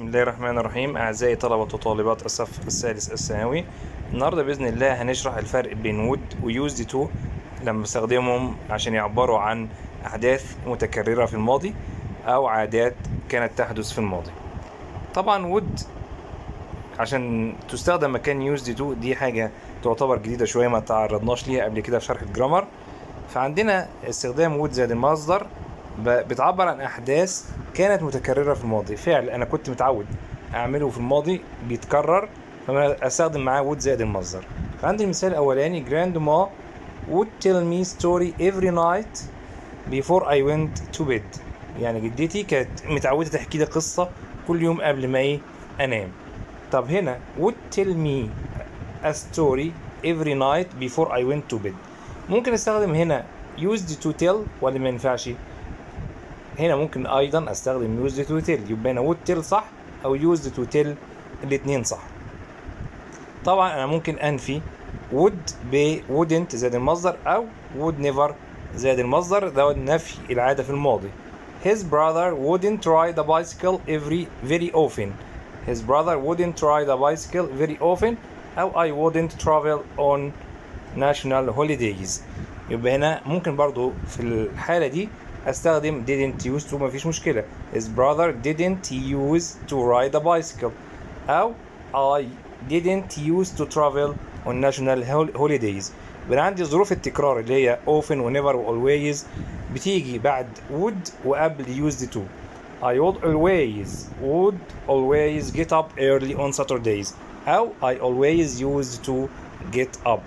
الله الرحمن الرحيم أعزائي طلبة وطالبات الصف الثالث الثانوي النهاردة بإذن الله هنشرح الفرق بين وود ويوزد تو لما بستخدمهم عشان يعبروا عن أحداث متكررة في الماضي أو عادات كانت تحدث في الماضي طبعا وود عشان تستخدم مكان يوزد تو دي حاجة تعتبر جديدة شوية ما تعرضناش ليها قبل كده في شرح الجرامر فعندنا استخدام وود زائد المصدر ب- بتعبر عن احداث كانت متكرره في الماضي فعل انا كنت متعود اعمله في الماضي بيتكرر فانا استخدم معاه would زائد المصدر فعندي المثال الاولاني grandma would tell me story every night before I went to bed يعني جدتي كانت متعوده تحكي لي قصه كل يوم قبل ما ايه انام طب هنا would tell me a story every night before I went to bed ممكن استخدم هنا used to tell ولا ما ينفعش هنا ممكن ايضا استخدم used to tell يبقى انا would tell صح او used to tell الاثنين صح طبعا انا ممكن انفي would ب wouldn't زائد المصدر او would never زائد المصدر ده نفي العاده في الماضي his brother wouldn't ride a bicycle every very often his brother wouldn't ride a bicycle very often او I wouldn't travel on national holidays يبقى هنا ممكن برضو في الحالة دي استخدم didn't use to مفيش مشكلة his brother didn't use to ride a bicycle أو I didn't use to travel on national hol- holidays يبقى عندي ظروف التكرار اللي هي often و never و always بتيجي بعد would وقبل used to I would always would always get up early on Saturdays أو I always used to get up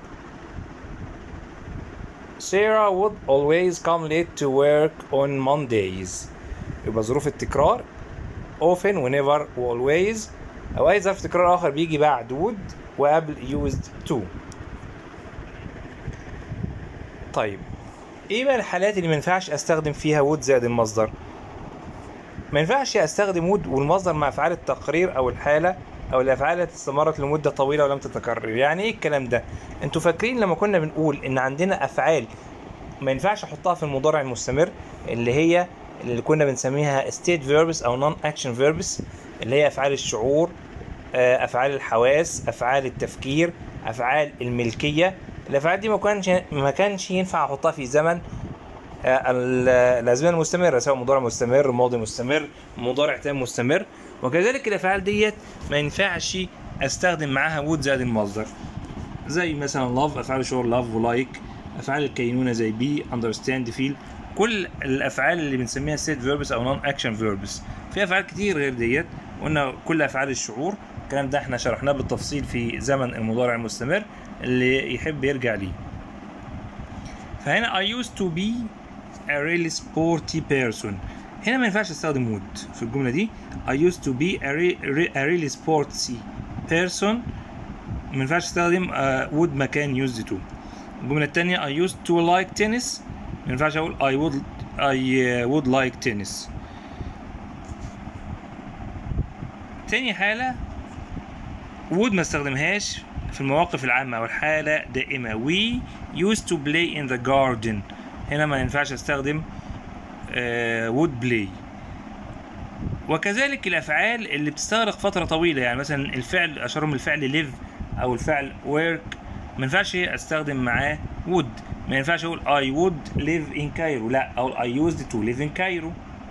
Sarah would always come late to work on Mondays يبقى ظروف التكرار often whenever و always أو أي ظرف تكرار آخر بيجي بعد would وقبل used to طيب إيه بقى الحالات اللي ما ينفعش أستخدم فيها would زائد المصدر؟ ما ينفعش استخدم would والمصدر مع افعال التقرير او الحاله او الافعال التي استمرت لمده طويله ولم تتكرر يعني ايه الكلام ده انتوا فاكرين لما كنا بنقول ان عندنا افعال ما ينفعش احطها في المضارع المستمر اللي هي اللي كنا بنسميها state verbs او non action verbs اللي هي افعال الشعور آه، افعال الحواس افعال التفكير افعال الملكيه الافعال دي ما كانش ما كانش ينفع احطها في زمن آه، ال- الازمنه المستمره سواء مضارع مستمر ماضي مستمر مضارع تام مستمر وكذلك الافعال ديت ما ينفعش استخدم معاها would زائد المصدر زي مثلا love افعال الشعور love ولايك افعال الكينونه زي be understand feel كل الافعال اللي بنسميها state verbs او non action verbs في افعال كتير غير ديت قلنا كل افعال الشعور الكلام ده احنا شرحناه بالتفصيل في زمن المضارع المستمر اللي يحب يرجع ليه فهنا I used to be a really sporty person هنا ما ينفعش استخدم would في الجملة دي I used to be a, re, re, a really sporty person ما ينفعش استخدم uh, would مكان used to الجملة التانية I used to like tennis ما ينفعش اقول I would I uh, would like tennis تاني حالة would ما استخدمهاش في المواقف العامة أو الحالة دائمة we used to play in the garden هنا ما ينفعش استخدم آه, would play وكذلك الأفعال اللي بتستغرق فترة طويلة يعني مثلا الفعل أشهرهم الفعل live أو الفعل work ما ينفعش استخدم معاه would ما ينفعش اقول I would live in Cairo لا او I used to live in Cairo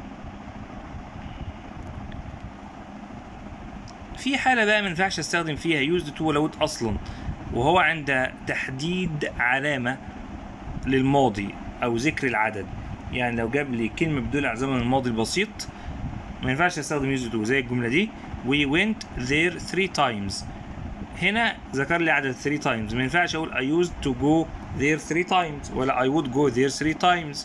في حالة بقى ما ينفعش استخدم فيها used to ولا would اصلا وهو عند تحديد علامة للماضي او ذكر العدد يعني لو جاب لي كلمة بتدل على زمن الماضي البسيط ما ينفعش استخدم used to زي الجملة دي we went there three times هنا ذكر لي عدد 3 times ما ينفعش اقول I used to go there 3 times ولا I would go there 3 times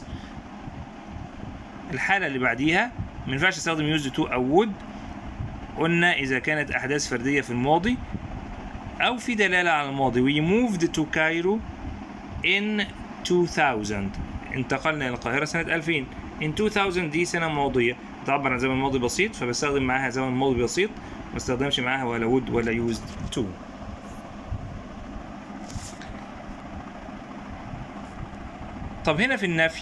الحالة اللي بعديها ما ينفعش استخدم used to او would قلنا إذا كانت أحداث فردية في الماضي أو في دلالة على الماضي we moved to Cairo in 2000 انتقلنا إلى القاهرة سنة 2000 in 2000 دي سنة ماضية تعبر عن زمن ماضي بسيط فبستخدم معاها زمن ماضي بسيط ما استخدمش معاها ولا would ولا used to طب هنا في النفي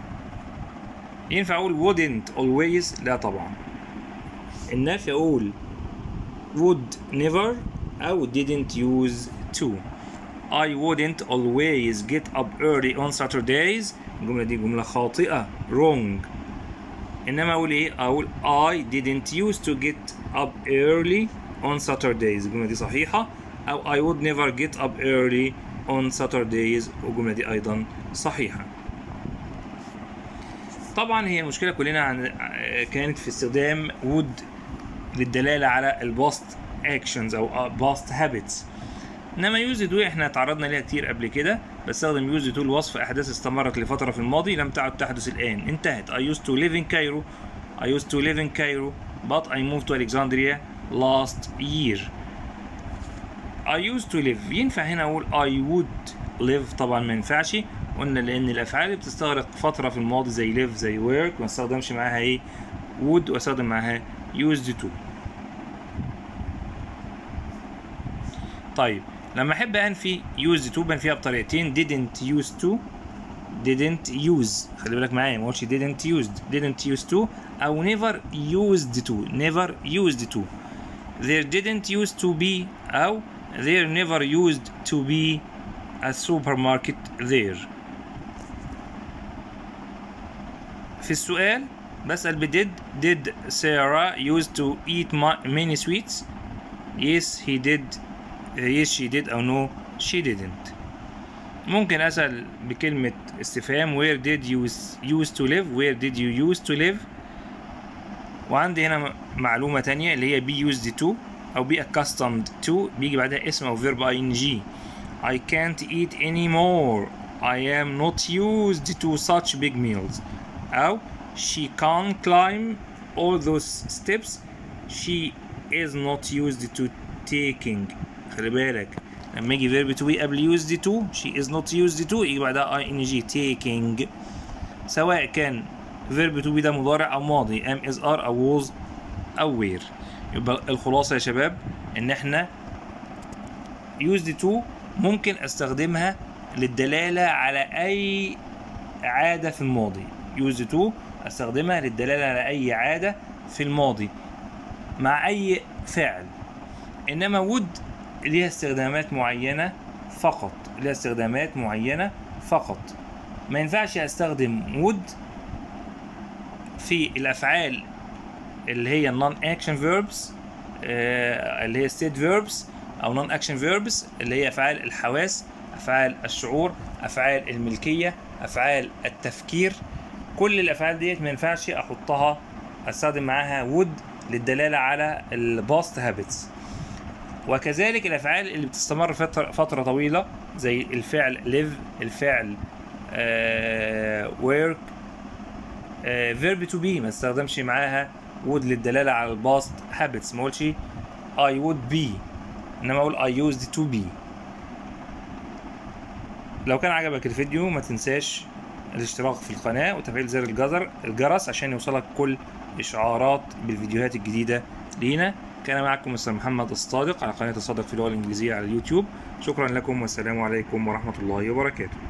ينفع اقول wouldn't always لا طبعا النفي اقول would never أو didn't use to I wouldn't always get up early on Saturdays الجملة دي جملة خاطئة wrong إنما أقول إيه؟ أقول I didn't used to get up early on Saturdays الجملة دي صحيحة أو I would never get up early on Saturdays والجملة دي أيضا صحيحة طبعا هي المشكلة كلنا عن كانت في استخدام would للدلالة على الباست actions أو باست habits انما يوز دو احنا تعرضنا ليها كتير قبل كده بستخدم يوز دو لوصف احداث استمرت لفتره في الماضي لم تعد تحدث الان انتهت I used to live in Cairo I used to live in Cairo but I moved to Alexandria last year I used to live ينفع هنا اقول I would live طبعا ما ينفعش قلنا لان الافعال بتستغرق فتره في الماضي زي live زي work ما استخدمش معاها ايه would واستخدم معاها used to طيب لما احب انفي used to بنفيها بطريقتين didn't use to didn't use خلي بالك معايا ما اقولش didn't used didn't use to او never used to never used to there didn't used to be او there never used to be a supermarket there في السؤال بسأل بدid did Sarah used to eat many sweets yes he did yes she did أو no she didn't ممكن أسأل بكلمة استفهام where did you used to live where did you used to live وعندي هنا معلومة تانية اللي هي be used to أو be accustomed to بيجي بعدها اسم أو verb ing I can't eat anymore I am not used to such big meals أو she can't climb all those steps she is not used to taking خلي بالك لما يجي verb to be قبل used to she is not used to يجي بعدها ing taking سواء كان verb to be ده مضارع أو ماضي am is are أو was أو were يبقى الخلاصة يا شباب إن إحنا used to ممكن أستخدمها للدلالة على أي عادة في الماضي used to أستخدمها للدلالة على أي عادة في الماضي مع أي فعل إنما would ليها استخدامات معينة فقط ليها استخدامات معينة فقط ما ينفعش استخدم would في الافعال اللي هي non action verbs آه اللي هي state verbs او non action verbs اللي هي افعال الحواس افعال الشعور افعال الملكية افعال التفكير كل الافعال ديت ما ينفعش احطها استخدم معاها would للدلالة على الباست هابتس وكذلك الافعال اللي بتستمر فتره فتره طويله زي الفعل live الفعل آه work آه verb to be ما استخدمش معاها would للدلاله على الباست habits ما اقولش I would be انما اقول I used to be لو كان عجبك الفيديو ما تنساش الاشتراك في القناه وتفعيل زر الجزر الجرس عشان يوصلك كل اشعارات بالفيديوهات الجديده لينا كان معكم مستر محمد الصادق على قناة الصادق في اللغة الإنجليزية على اليوتيوب شكرا لكم والسلام عليكم ورحمة الله وبركاته